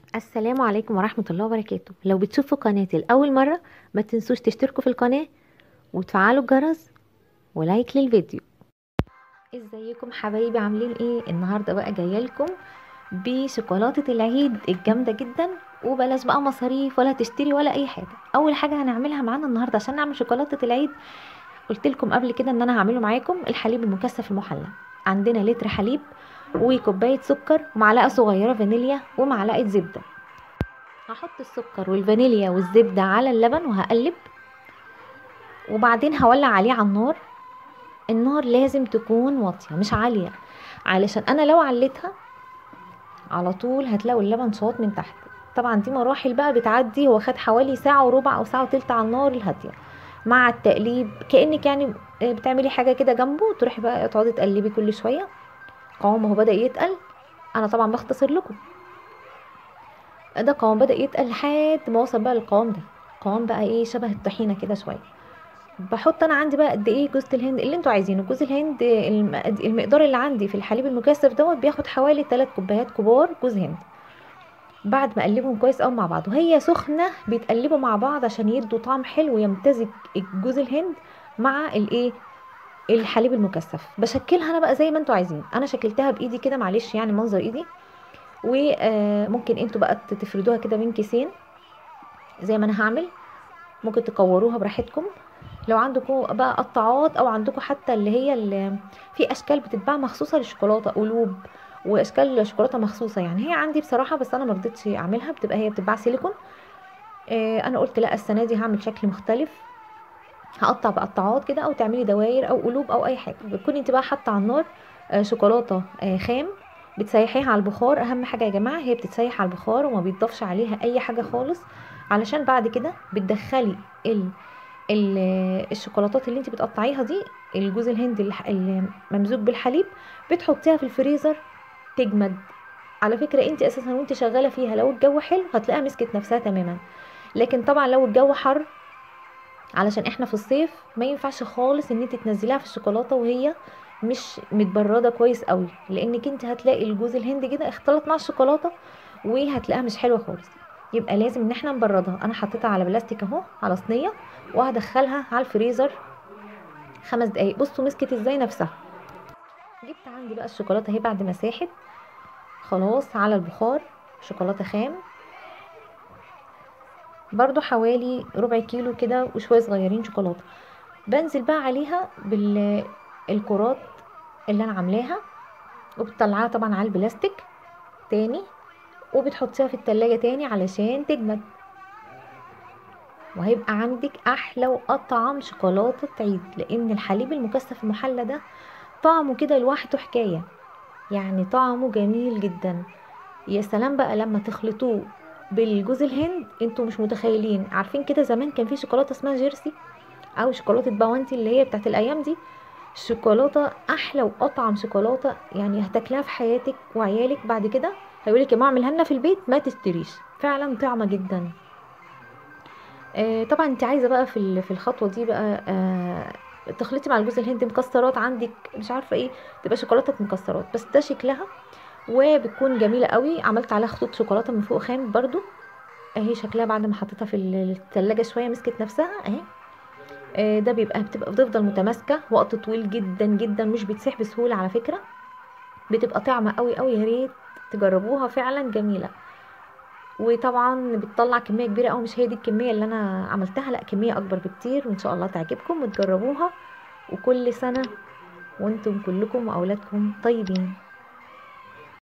السلام عليكم ورحمة الله وبركاته لو بتشوفوا قناتي لأول مرة ما تنسوش تشتركوا في القناة وتفعلوا الجرس ولايك للفيديو ازيكم حبايبي عاملين ايه النهاردة بقى جاية لكم بشوكولاتة العيد الجامدة جدا وبلاش بقى مصاريف ولا تشتري ولا اي حاجة اول حاجة هنعملها معانا النهاردة عشان نعمل شوكولاتة العيد قلت لكم قبل كده ان انا هعمله معاكم الحليب المكثف المحلى عندنا لتر حليب وكوباية سكر ومعلقة صغيرة فانيليا ومعلقة زبدة هحط السكر والفانيليا والزبدة على اللبن وهقلب وبعدين هولع عليه على النار النار لازم تكون واطية مش عالية علشان انا لو عليتها على طول هتلاقوا اللبن شاط من تحت طبعا دي مراحل بقى بتعدي هو خد حوالي ساعة وربع او ساعة وتلت على النار الهادية مع التقليب كأنك يعني بتعملي حاجة كده جنبه تروحي بقى تقعدي تقلبي كل شوية قوامه هو بدأ يتقل انا طبعا بختصر لكم ده قوام بدأ يتقل لحد ما وصل بقى للقوام ده قوام بقى ايه شبه الطحينة كده شوية بحط انا عندي بقى قد ايه جوز الهند اللي انتوا عايزينه جوز الهند المقدار اللي عندي في الحليب المكثف دوت بياخد حوالي 3 كوبايات كبار جوز هند بعد ما اقلبهم كويس قوي مع بعض وهي سخنه بيتقلبوا مع بعض عشان يدوا طعم حلو يمتزج جوز الهند مع الايه الحليب المكثف بشكلها انا بقى زي ما انتوا عايزين انا شكلتها بايدي كده معلش يعني منظر ايدي وممكن انتوا بقى تفردوها كده بين كيسين زي ما انا هعمل ممكن تكوروها براحتكم لو عندكم بقى قطعات او عندكم حتى اللي هي اللي في اشكال بتتباع مخصوصه للشوكولاته قلوب واشكال شوكولاته مخصوصه يعني هي عندي بصراحه بس انا مرضتش اعملها بتبقى هي بتتباع سيليكون آه انا قلت لا السنه دي هعمل شكل مختلف هقطع بقطعات كده او تعملي دواير او قلوب او اي حاجه بتكوني انت بقى حاطه على النار آه شوكولاته آه خام بتسيحيها على البخار اهم حاجه يا جماعه هي بتتسيح على البخار وما بيتضافش عليها اي حاجه خالص علشان بعد كده بتدخلي ال ال الشوكولاتات اللي انت بتقطعيها دي الجوز الهند الممزوج بالحليب بتحطيها في الفريزر تجمد على فكره انت اساسا وانت شغاله فيها لو الجو حلو هتلاقيها مسكت نفسها تماما لكن طبعا لو الجو حر علشان احنا في الصيف ما ينفعش خالص ان انت تنزليها في الشوكولاته وهي مش متبرده كويس قوي لانك انت هتلاقي الجوز الهند كده اختلط مع الشوكولاته وهتلاقيها مش حلوه خالص يبقى لازم ان احنا نبردها انا حطيتها على بلاستيك اهو على صينيه وهدخلها على الفريزر خمس دقايق بصوا مسكت ازاي نفسها جبت عندي بقى الشوكولاته اهي بعد ما ساحت خلاص على البخار شوكولاته خام برضو حوالي ربع كيلو كده وشويه صغيرين شوكولاته بنزل بقى عليها بالكرات اللي انا عاملاها وبتطلعها طبعا على البلاستيك تاني وبتحطيها في التلاجة تاني علشان تجمد وهيبقى عندك احلى واطعم شوكولاته عيد لان الحليب المكثف المحلى ده طعمه كده لوحده حكايه يعني طعمه جميل جدا يا سلام بقى لما تخلطوه بالجوز الهند انتوا مش متخيلين عارفين كده زمان كان في شوكولاته اسمها جيرسي او شوكولاته باونتي اللي هي بتاعت الايام دي الشوكولاته احلى واطعم شوكولاته يعني هتاكلها في حياتك وعيالك بعد كده هيقولك يا ماما اعملها لنا في البيت ما تشتريش فعلا طعمه جدا آه طبعا انت عايزه بقى في في الخطوه دي بقى آه تخلطي مع الجوز الهند مكسرات عندك مش عارفه ايه تبقى شوكولاته مكسرات بس ده شكلها وبتكون جميله قوي عملت عليها خطوط شوكولاته من فوق خام برضو اهي شكلها بعد ما حطيتها في الثلاجه شويه مسكت نفسها اهي آه ده بيبقى بتبقى بتفضل متماسكه وقت طويل جدا جدا مش بتسيح بسهوله على فكره بتبقى طعمه قوي قوي يا ريت تجربوها فعلا جميله وطبعا بتطلع كميه كبيره قوي مش هي دي الكميه اللي انا عملتها لا كميه اكبر بكتير وان شاء الله تعجبكم وتجربوها وكل سنه وانتم كلكم واولادكم طيبين